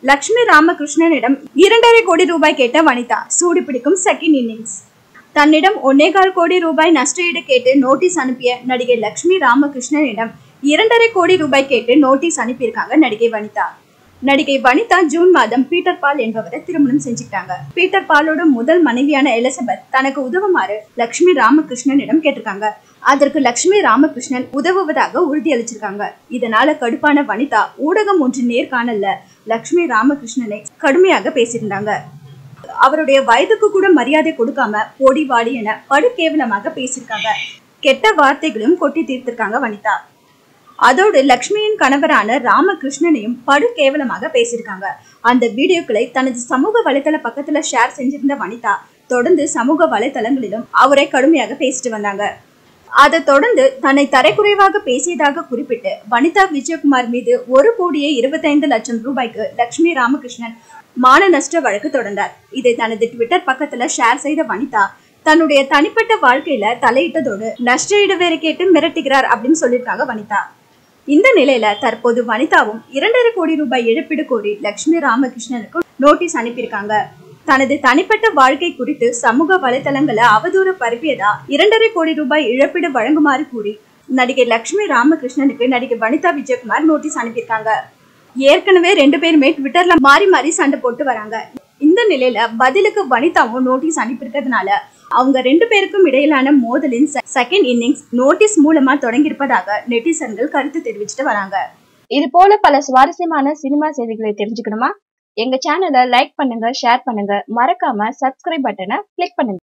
லட்சுமி ராமகிருஷ்ணனிடம் இரண்டரை கோடி ரூபாய் கேட்ட வனிதா சூடு பிடிக்கும் செகண்ட் இன்னிங்ஸ் தன்னிடம் ஒன்னேகால் கோடி ரூபாய் நஷ்டஈடு கேட்டு நோட்டீஸ் அனுப்பிய நடிகை லட்சுமி ராமகிருஷ்ணனிடம் இரண்டரை கோடி ரூபாய் கேட்டு நோட்டீஸ் அனுப்பியிருக்காங்க நடிகை வனிதா நடிகை வனிதா ஜூன் மாதம் பீட்டர் பால் என்பவரை திருமணம் செஞ்சுக்கிட்டாங்க பீட்டர் பாலோட முதல் மனைவியான எலிசபெத் தனக்கு உதவுமாறு லட்சுமி ராமகிருஷ்ணனிடம் கேட்டிருக்காங்க அதற்கு லட்சுமி ராமகிருஷ்ணன் உதவுவதாக உறுதியளிச்சிருக்காங்க இதனால கடுப்பான வனிதா ஊடகம் ஒன்று நேர்காணல்ல லட்சுமி ராமகிருஷ்ணனை கடுமையாக பேசியிருந்தாங்க அவருடைய வயதுக்கு கூட மரியாதை கொடுக்காம போடி வாடி என படு கேவலமாக பேசியிருக்காங்க கெட்ட வார்த்தைகளையும் கொட்டி தீர்த்திருக்காங்க வனிதா அதோடு லக்ஷ்மியின் கணவரான ராமகிருஷ்ணனையும் படு கேவலமாக பேசியிருக்காங்க அந்த வீடியோக்களை தனது சமூக வலைதள பக்கத்துல ஷேர் செஞ்சிருந்த வனிதா தொடர்ந்து சமூக வலைதளங்களிலும் அவரை கடுமையாக பேசிட்டு வந்தாங்க அதை தொடர்ந்து தன்னை தரைக்குறைவாக பேசியதாக குறிப்பிட்டு வனிதா விஜயகுமார் மீது ஒரு கோடியே இருபத்தைந்து லட்சம் ரூபாய்க்கு லட்சுமி ராமகிருஷ்ணன் மான நஷ்ட வழக்கு தொடர்ந்தார் இதை தனது ட்விட்டர் பக்கத்துல ஷேர் செய்த வனிதா தன்னுடைய தனிப்பட்ட வாழ்க்கையில தலையிட்டதோடு நஷ்ட ஈடு வேற கேட்டு மிரட்டுகிறார் அப்படின்னு சொல்லியிருக்காங்க வனிதா இந்த நிலையில தற்போது வனிதாவும் இரண்டரை கோடி ரூபாய் இழப்பீடு கோரி லட்சுமி ராமகிருஷ்ணனுக்கு நோட்டீஸ் அனுப்பியிருக்காங்க தனது தனிப்பட்ட வாழ்க்கை குறித்து சமூக வலைதளங்களை அவதூறு பரப்பியதா இரண்டரை கோடி ரூபாய் இழப்பீடு வழங்குமாறு கூறி நடிகை லட்சுமி ராமகிருஷ்ணனுக்கு நடிகை வனிதா விஜயகுமார் நோட்டீஸ் அனுப்பியிருக்காங்க ஏற்கனவே ரெண்டு பேருமே ட்விட்டர்ல மாறி மாறி சண்டை போட்டு வராங்க இந்த நிலையில பதிலுக்கு வனிதாவும் நோட்டீஸ் அனுப்பியிருக்கிறதுனால அவங்க ரெண்டு பேருக்கும் இடையிலான மோதலின் செகண்ட் இன்னிங்ஸ் நோட்டீஸ் மூலமா தொடங்கியிருப்பதாக நெட்டிசன்கள் கருத்து தெரிவிச்சுட்டு வராங்க இது போல பல சுவாரஸ்யமான சினிமா செய்திகளை தெரிஞ்சுக்கணுமா எங்க சேனலை லைக் பண்ணுங்க ஷேர் பண்ணுங்க மறக்காம சப்ஸ்கிரைப் பட்டனை கிளிக் பண்ணுங்க